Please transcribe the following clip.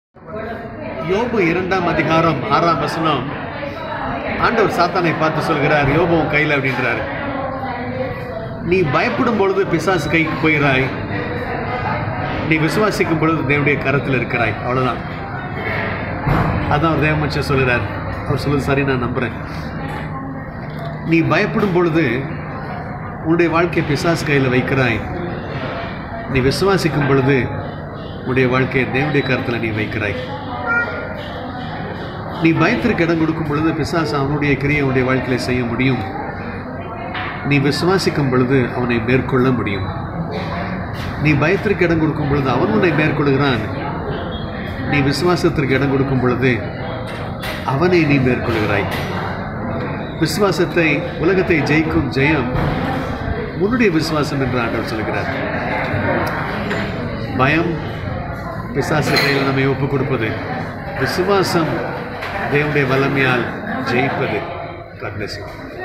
யோபு இரண்டாம் அதிகாரம் ஆறாம் வசனம் ஆண்டவர் சாத்தானை பார்த்து சொல்கிறார் யோபு உன் கையில் அப்படின்றாரு நீ பயப்படும் பொழுது பிசாசு கைக்கு போகிறாய் நீ விசுவாசிக்கும் பொழுது தேவனுடைய கரத்தில் இருக்கிறாய் அவ்வளவுதான் அதான் அவர் தேவமச்சர் சொல்கிறார் அவர் சொல்லுது சரி நான் நம்புறேன் நீ பயப்படும் பொழுது உன்னுடைய வாழ்க்கையை பிசாசு கையில் வைக்கிறாய் நீ விசுவாசிக்கும் பொழுது உன்னுடைய வாழ்க்கையை தேவனுடைய கருத்தில் நீ வைக்கிறாய் நீ பயத்திற்கு இடம் கொடுக்கும் பொழுது பிசாசு அவனுடைய கிரியை உன்னுடைய வாழ்க்கையில செய்ய முடியும் நீ விசுவாசிக்கும் பொழுது அவனை மேற்கொள்ள முடியும் நீ பயத்திற்கு இடம் கொடுக்கும் பொழுது அவன் உன்னை மேற்கொள்கிறான் நீ விசுவாசத்திற்கு இடம் கொடுக்கும் பொழுது அவனை நீ மேற்கொள்கிறாய் விசுவாசத்தை உலகத்தை ஜெயிக்கும் ஜெயம் உன்னுடைய விசுவாசம் என்று ஆண்டவர் சொல்கிறார் பயம் பிசாசு கையில் நம்மை ஒப்புக் கொடுப்பது விசுவாசம் தேவனுடைய வல்லமையால் ஜெயிப்பது God bless you.